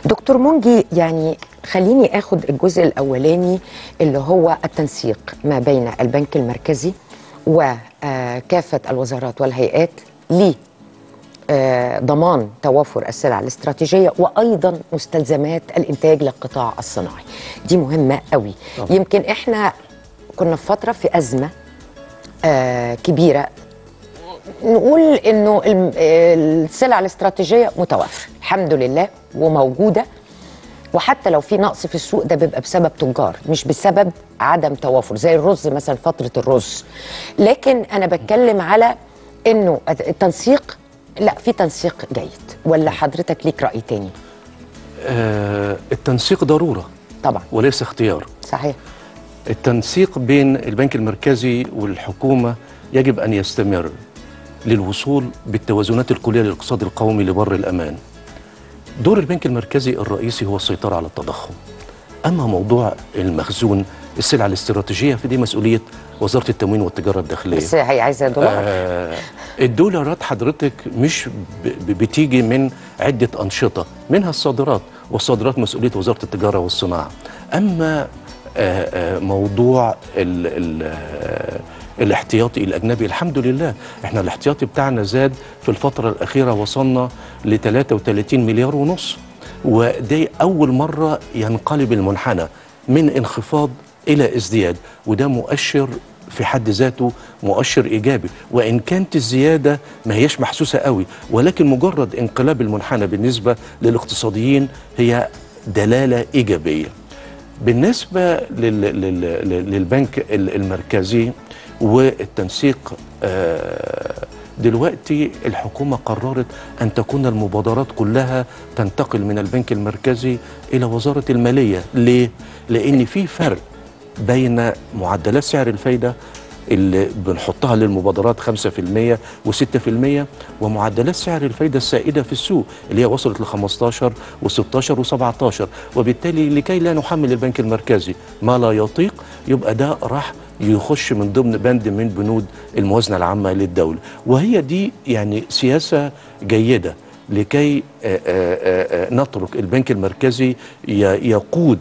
دكتور مونجي يعني خليني اخد الجزء الاولاني اللي هو التنسيق ما بين البنك المركزي وكافه الوزارات والهيئات ل آه، ضمان توافر السلع الاستراتيجيه وايضا مستلزمات الانتاج للقطاع الصناعي دي مهمه قوي طبعا. يمكن احنا كنا في فتره في ازمه آه، كبيره نقول انه الم- السلع الاستراتيجيه متوفره الحمد لله وموجوده وحتى لو في نقص في السوق ده بيبقى بسبب تجار مش بسبب عدم توافر زي الرز مثلا فتره الرز لكن انا بتكلم على انه التنسيق لا في تنسيق جيد ولا حضرتك ليك راي تاني آه التنسيق ضروره طبعا وليس اختيار صحيح التنسيق بين البنك المركزي والحكومه يجب ان يستمر للوصول بالتوازنات الكليه للاقتصاد القومي لبر الامان. دور البنك المركزي الرئيسي هو السيطره على التضخم. اما موضوع المخزون السلع الاستراتيجيه فدي مسؤوليه وزاره التموين والتجاره الداخليه. بس هي عايزه دولار آه الدولارات حضرتك مش ب- ب- بتيجي من عدة أنشطة منها الصادرات والصادرات مسؤولية وزارة التجارة والصناعة أما آه آه موضوع ال ال آه الاحتياطي الأجنبي الحمد لله احنا الاحتياطي بتاعنا زاد في الفترة الأخيرة وصلنا ل 33 مليار ونص ودي أول مرة ينقلب المنحنى من انخفاض إلى ازدياد وده مؤشر في حد ذاته مؤشر ايجابي وان كانت الزياده ما هيش محسوسه قوي ولكن مجرد انقلاب المنحنى بالنسبه للاقتصاديين هي دلاله ايجابيه بالنسبه لل لل لل- للبنك ال- المركزي والتنسيق آه، دلوقتي الحكومه قررت ان تكون المبادرات كلها تنتقل من البنك المركزي الى وزاره الماليه ليه لان في فرق بين معدلات سعر الفايدة اللي بنحطها للمبادرات 5% و6% ومعدلات سعر الفايدة السائدة في السوق اللي هي وصلت ل 15 و16 و17 وبالتالي لكي لا نحمل البنك المركزي ما لا يطيق يبقى ده راح يخش من ضمن بند من بنود الموازنة العامة للدولة وهي دي يعني سياسة جيدة لكي آه، آه، آه، نترك البنك المركزي ي- يقود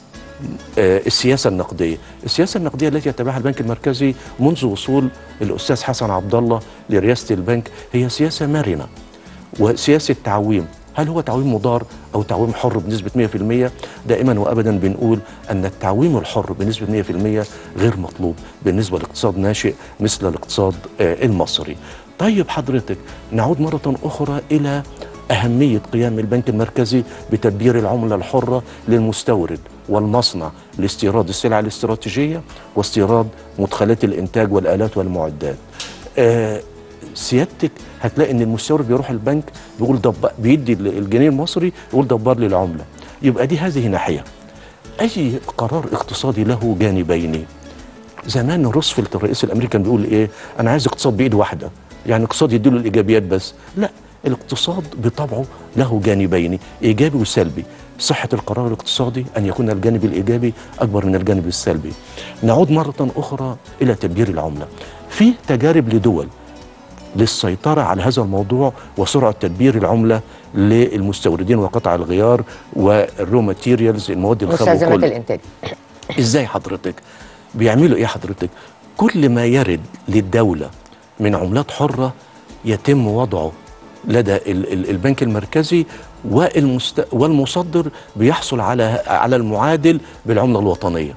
آه، السياسه النقديه، السياسه النقديه التي يتبعها البنك المركزي منذ وصول الاستاذ حسن عبد الله لرئاسه البنك هي سياسه مرنه وسياسه تعويم، هل هو تعويم مضار او تعويم حر بنسبه 100%؟ دائما وابدا بنقول ان التعويم الحر بنسبه 100% غير مطلوب بالنسبه لاقتصاد ناشئ مثل الاقتصاد آه، المصري. طيب حضرتك نعود مره اخرى الى أهمية قيام البنك المركزي بتدبير العملة الحرة للمستورد والمصنع لاستيراد السلع الاستراتيجية واستيراد مدخلات الإنتاج والآلات والمعدات آه سيادتك هتلاقي ان المستورد بيروح البنك بيقول دب بيدي الجنيه المصري يقول دبر لي العمله يبقى دي هذه ناحيه اي قرار اقتصادي له جانبين زمان روزفلت الرئيس الامريكي كان بيقول ايه انا عايز اقتصاد بايد واحده يعني اقتصاد يديله الايجابيات بس لا الاقتصاد بطبعه له جانبين ايجابي وسلبي صحة القرار الاقتصادي أن يكون الجانب الإيجابي أكبر من الجانب السلبي نعود مرة أخرى إلى تدبير العملة في تجارب لدول للسيطرة على هذا الموضوع وسرعة تدبير العملة للمستوردين وقطع الغيار والرو ماتيريالز المواد الخام مستلزمات وكل الانتاج ازاي حضرتك بيعملوا ايه حضرتك كل ما يرد للدولة من عملات حرة يتم وضعه لدى ال- ال- البنك المركزي والمست... والمصدر بيحصل على على المعادل بالعملة الوطنية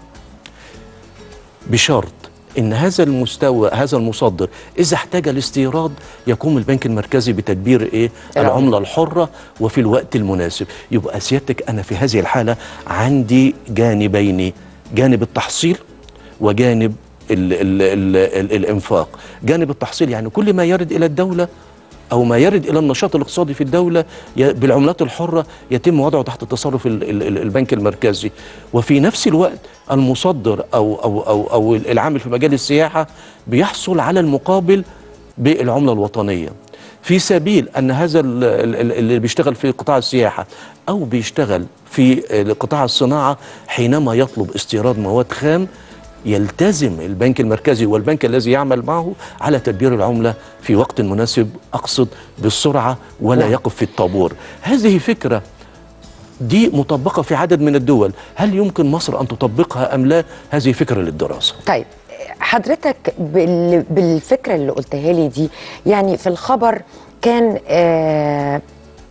بشرط ان هذا المستوى هذا المصدر اذا احتاج الاستيراد يقوم البنك المركزي بتدبير ايه العملة. العمله الحره وفي الوقت المناسب يبقى سيادتك انا في هذه الحاله عندي جانبين جانب التحصيل وجانب ال ال ال ال الانفاق جانب التحصيل يعني كل ما يرد الى الدوله او ما يرد الى النشاط الاقتصادي في الدوله ي- بالعملات الحره يتم وضعه تحت تصرف ال- ال- ال- البنك المركزي وفي نفس الوقت المصدر او او او او العامل في مجال السياحه بيحصل على المقابل بالعمله الوطنيه في سبيل ان هذا ال- ال- ال- اللي بيشتغل في قطاع السياحه او بيشتغل في قطاع الصناعه حينما يطلب استيراد مواد خام يلتزم البنك المركزي والبنك الذي يعمل معه على تدبير العملة في وقت مناسب أقصد بالسرعة ولا نعم. يقف في الطابور هذه فكرة دي مطبقه في عدد من الدول هل يمكن مصر ان تطبقها ام لا هذه فكره للدراسه طيب حضرتك بال- بالفكره اللي قلتها لي دي يعني في الخبر كان آه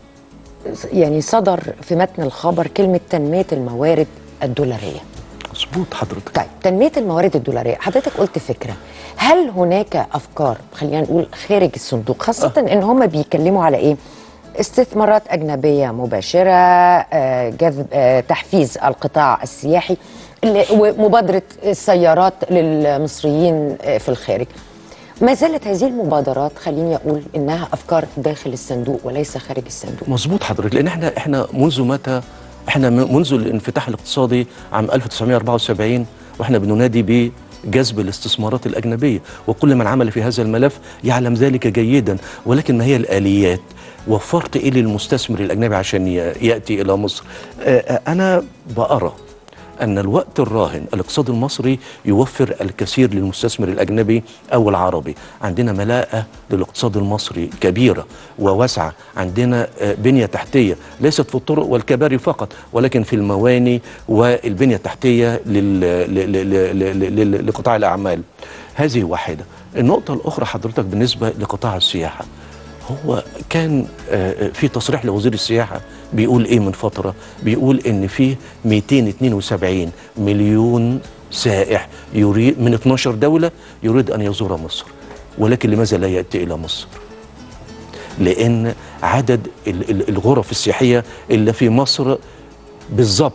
يعني صدر في متن الخبر كلمه تنميه الموارد الدولاريه مظبوط حضرتك طيب تنميه الموارد الدولاريه حضرتك قلت فكره هل هناك افكار خلينا نقول خارج الصندوق خاصه آه. ان هم بيتكلموا على ايه استثمارات اجنبيه مباشره آه، جذب آه، تحفيز القطاع السياحي اللي- ومبادره السيارات للمصريين آه، في الخارج ما زالت هذه المبادرات خليني اقول انها افكار داخل الصندوق وليس خارج الصندوق مظبوط حضرتك لان احنا احنا منذ متى احنا م- منذ الانفتاح الاقتصادي عام 1974 واحنا بننادي بجذب الاستثمارات الاجنبيه وكل من عمل في هذا الملف يعلم ذلك جيدا ولكن ما هي الاليات وفرت ايه للمستثمر الاجنبي عشان ي- ياتي الى مصر آه، آه، انا بأرى أن الوقت الراهن الاقتصاد المصري يوفر الكثير للمستثمر الأجنبي أو العربي عندنا ملاءة للاقتصاد المصري كبيرة وواسعة عندنا آه، بنية تحتية ليست في الطرق والكباري فقط ولكن في المواني والبنية التحتية لل... ل... ل... ل... ل... ل... لقطاع الأعمال هذه واحدة النقطة الأخرى حضرتك بالنسبة لقطاع السياحة هو كان آه، في تصريح لوزير السياحة بيقول ايه من فترة بيقول ان في 272 مليون سائح يريد من 12 دولة يريد ان يزور مصر ولكن لماذا لا يأتي الى مصر لان عدد ال- ال- الغرف السياحية اللي في مصر بالظبط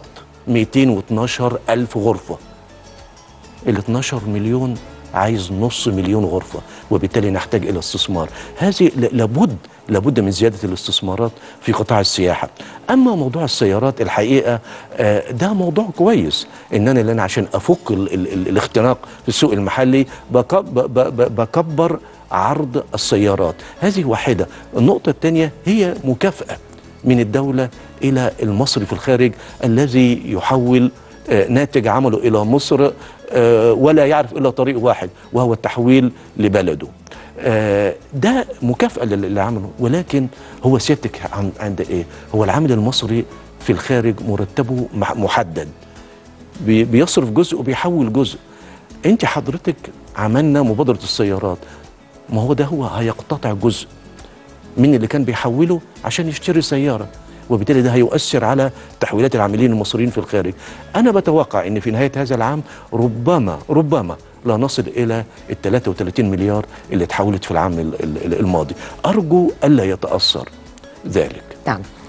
212 ألف غرفة ال 12 مليون عايز نص مليون غرفة وبالتالي نحتاج إلى استثمار هذه ل- لابد لابد من زيادة الاستثمارات في قطاع السياحة أما موضوع السيارات الحقيقة آه، ده موضوع كويس إن أنا لأن عشان أفك ال ال ال الاختناق في السوق المحلي بك- ب- ب- ب- بكبر عرض السيارات هذه واحدة النقطة الثانية هي مكافأة من الدولة إلى المصري في الخارج الذي يحول آه، ناتج عمله إلى مصر آه، ولا يعرف إلا طريق واحد وهو التحويل لبلده آه، ده مكافأة لل- اللي عمله ولكن هو سيادتك عن- عند إيه هو العامل المصري في الخارج مرتبه مح- محدد بي- بيصرف جزء وبيحول جزء انت حضرتك عملنا مبادرة السيارات ما هو ده هو هيقتطع جزء من اللي كان بيحوله عشان يشتري سيارة وبالتالي ده هيؤثر على تحويلات العاملين المصريين في الخارج أنا بتوقع أن في نهاية هذا العام ربما ربما لا نصل إلى ال 33 مليار اللي اتحولت في العام ال- ال- الماضي أرجو ألا يتأثر ذلك نعم